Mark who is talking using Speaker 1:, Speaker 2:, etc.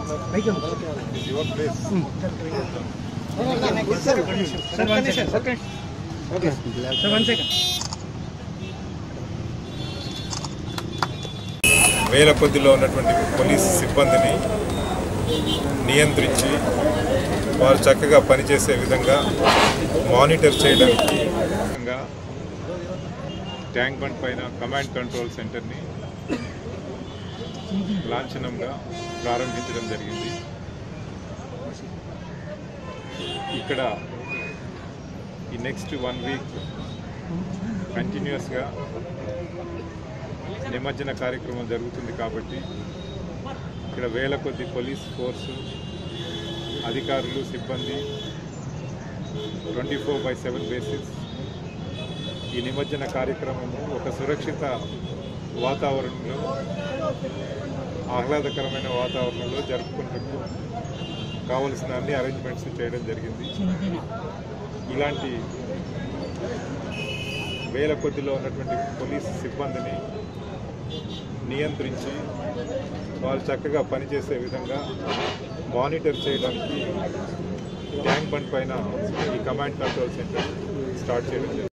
Speaker 1: your place
Speaker 2: sir one second okay sir one second
Speaker 1: వేల కొద్దిలో ఉన్నటువంటి పోలీస్ సిబ్బందిని నియంత్రించి వారు చక్కగా పనిచేసే విధంగా మానిటర్ చేయడానికి ముఖ్యంగా ట్యాంక్ బండ్ పైన కమాండ్ కంట్రోల్ సెంటర్ని లాంఛనంగా ప్రారంభించడం జరిగింది ఇక్కడ ఈ నెక్స్ట్ వన్ వీక్ కంటిన్యూస్గా నిమజ్జన కార్యక్రమం జరుగుతుంది కాబట్టి ఇక్కడ వేల కొద్ది పోలీస్ ఫోర్సు అధికారులు సిబ్బంది twenty four by seven basis ఈ నిమజ్జన కార్యక్రమము ఒక సురక్షిత వాతావరణంలో ఆహ్లాదకరమైన వాతావరణంలో జరుపుకున్నట్టు కావలసిన అన్ని అరేంజ్మెంట్స్ చేయడం జరిగింది ఇలాంటి వేల కొద్దిలో ఉన్నటువంటి పోలీస్ సిబ్బందిని నియంత్రించి వాళ్ళు చక్కగా పనిచేసే విధంగా మానిటర్ చేయడానికి ట్యాంక్ బండ్ పైన ఈ కమాండ్ కంట్రోల్ సెంటర్ స్టార్ట్ చేయడం జరిగింది